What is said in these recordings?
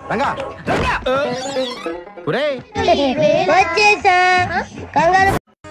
రంగా రంగా ఒరే వచ్చేసా కంగారు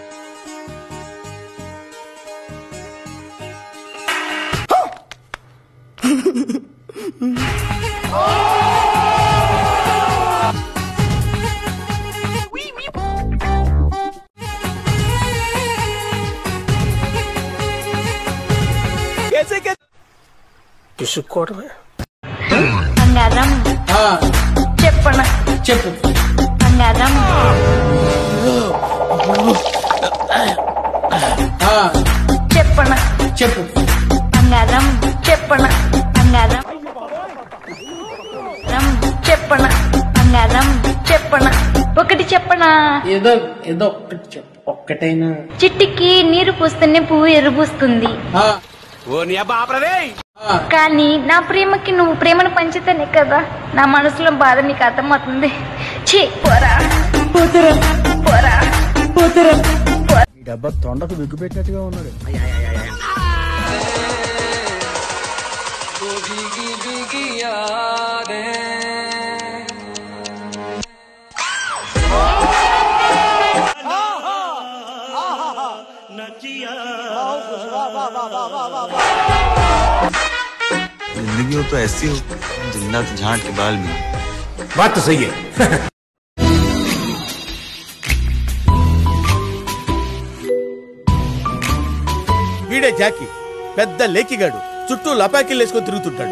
పిసుక్కోవడమే బంగారం చెప్పన చెప్పు బంగారం చెప్పన చెప్పు బంగారం చెప్పన బంగారం రం చెప్పన బంగారం చెప్పన ఒకటి చెప్పనా ఏదో ఏదో ఒక్కటి చెప్పు ఒక్కటైనా చిట్టికి నీరు పూస్తేనే పువ్వు ఎరుబూస్తుంది ఆ, ఆ, కానీ నా ప్రేమకి నువ్వు ప్రేమను పంచితేనే కదా నా మనసులో బాధ నీకు అర్థమవుతుంది ఛీ పోరా పోరా ఈ డబ్బా తొండకు బిగ్గు పెట్టినట్టుగా ఉన్నాడు जिंदगी हो तो ऐसी हो जिंदा तो झांट के बाल में बात तो सही है వీడే జాకీ పెద్ద లేకిగాడు చుట్టూ లపాకిలు వేసుకొని తిరుగుతుంటాడు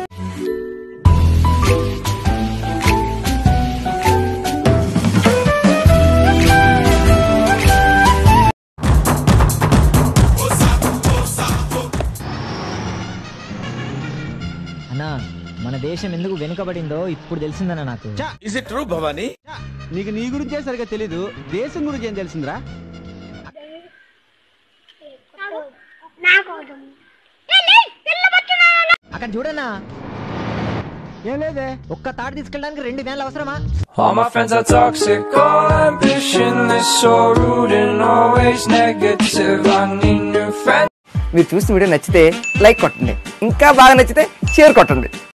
అన్నా మన దేశం ఎందుకు వెనుకబడిందో ఇప్పుడు తెలిసిందన్న నాకు ఇస్ ఇట్ ట్రూ భవానీ నీకు నీ గురించే సరిగా తెలీదు దేశం గురించి ఏం తెలిసిందిరా అక్కడ చూడన్నా ఏం లేదే ఒక్క తాడు తీసుకెళ్ళడానికి రెండు వేలు అవసరమా All my friends are toxic, all ambitionless, so rude and always negative. I need new friends. మీరు చూసిన వీడియో నచ్చితే లైక్ కొట్టండి ఇంకా బాగా నచ్చితే షేర్ కొట్టండి